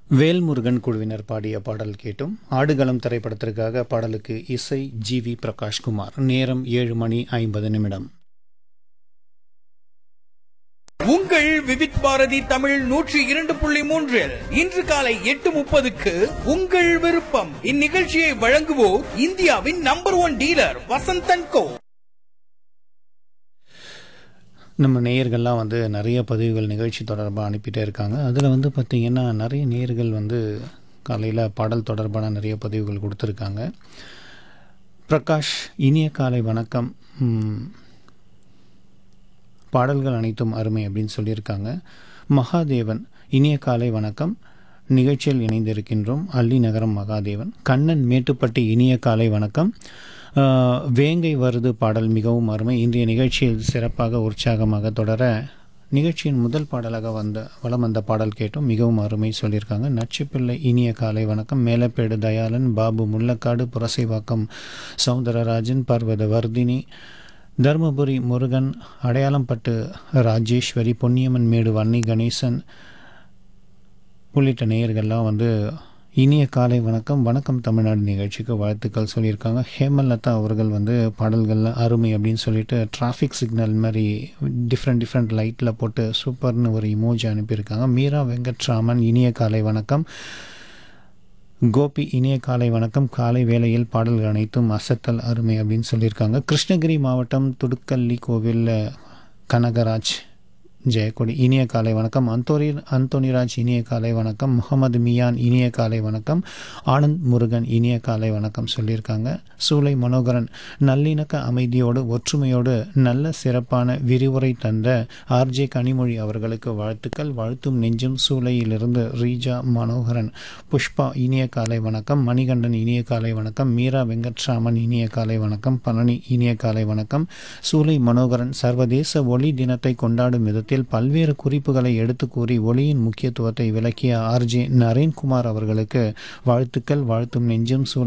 வேல்முருகன் குழுவினர் பாடிய பாடல் கேட்டும் ஆடுகளம் திரைப்படத்திற்காக பாடலுக்கு இசை ஜி வி பிரகாஷ்குமார் நேரம் ஏழு மணி ஐம்பது நிமிடம் உங்கள் விவித் பாரதி தமிழ் நூற்றி இரண்டு புள்ளி மூன்றில் இன்று காலை எட்டு முப்பதுக்கு உங்கள் விருப்பம் இந்நிகழ்ச்சியை வழங்குவோர் இந்தியாவின் number one dealer Vasanth and co நம்ம நேயர்கள்லாம் வந்து நிறைய பதிவுகள் நிகழ்ச்சி தொடர்பாக அனுப்பிட்டே இருக்காங்க அதில் வந்து பார்த்திங்கன்னா நிறைய நேயர்கள் வந்து காலையில் பாடல் தொடர்பான நிறைய பதிவுகள் கொடுத்துருக்காங்க பிரகாஷ் இனிய காலை வணக்கம் ம், பாடல்கள் அனைத்தும் அருமை அப்படின்னு சொல்லியிருக்காங்க மகாதேவன் இனிய காலை வணக்கம் நிகழ்ச்சியில் இணைந்திருக்கின்றோம் அள்ளி நகரம் மகாதேவன் கண்ணன் மேட்டுப்பட்டி இனிய காலை வணக்கம் ஆஹ், வேங்கை வருது பாடல் மிகவும் அருமை இன்றைய நிகழ்ச்சியில் சிறப்பாக உற்சாகமாக தொடர நிகழ்ச்சியின் முதல் பாடலாக வந்த வலம் வந்த பாடல் கேட்டும் மிகவும் அருமை சொல்லியிருக்காங்க நச்சுப்பிள்ளை இனிய காலை வணக்கம் மேலப்பேடு தயாளன் பாபு முள்ளக்காடு புரசைவாக்கம் சௌந்தரராஜன் பர்வத வர்தினி தருமபுரி முருகன் அடையாளம்பட்டு ராஜேஸ்வரி பொன்னியம்மன் மேடு வன்னி கணேசன் உள்ளிட்ட நேயர்கள்லாம் வந்து இனிய காலை வணக்கம் வணக்கம் தமிழ்நாடு நிகழ்ச்சிக்கு வாழ்த்துக்கள் சொல்லியிருக்காங்க ஹேமலதா அவர்கள் வந்து பாடல்கள் அருமை அப்படின்னு சொல்லிட்டு டிராஃபிக் சிக்னல் மாதிரி டிஃப்ரெண்ட் டிஃப்ரெண்ட் லைட்டில் போட்டு சூப்பர்னு ஒரு இமோஜி அனுப்பியிருக்காங்க மீரா வெங்கட்ராமன் இனிய காலை வணக்கம் கோபி இனிய காலை வணக்கம் காலை வேளையில் பாடல்கள் அனைத்தும் அசத்தல் அருமை அப்படின்னு சொல்லியிருக்காங்க கிருஷ்ணகிரி மாவட்டம் துடுக்கல்லி கோவில் கனகராஜ் ஜெயக்கொடி இனிய காலை வணக்கம் அந்தோரி அந்தோனிராஜ் இனிய காலை வணக்கம் முகமது மியான் இனிய காலை வணக்கம் ஆனந்த் முருகன் இனிய காலை வணக்கம் சொல்லியிருக்காங்க சூலை மனோகரன் நல்லிணக்க அமைதியோடு ஒற்றுமையோடு நல்ல சிறப்பான விரிவுரை தந்த ஆர்ஜே கனிமொழி அவர்களுக்கு வாழ்த்துக்கள் வாழ்த்தும் நெஞ்சும் சூளையிலிருந்து ரீஜா மனோகரன் புஷ்பா இனிய காலை வணக்கம் மணிகண்டன் இனிய காலை வணக்கம் மீரா வெங்கட்ராமன் இனிய காலை வணக்கம் பழனி இனிய காலை வணக்கம் சூலை மனோகரன் சர்வதேச ஒளி தினத்தை கொண்டாடும் விதத்தில் பல்வேறு குறிப்புகளை எடுத்து கூறி ஒளியின் முக்கியத்துவத்தை விளக்கிய ஆர்ஜே நரேன்குமார் அவர்களுக்கு வாழ்த்துக்கள் வாழ்த்தும் நெஞ்சும் சூளை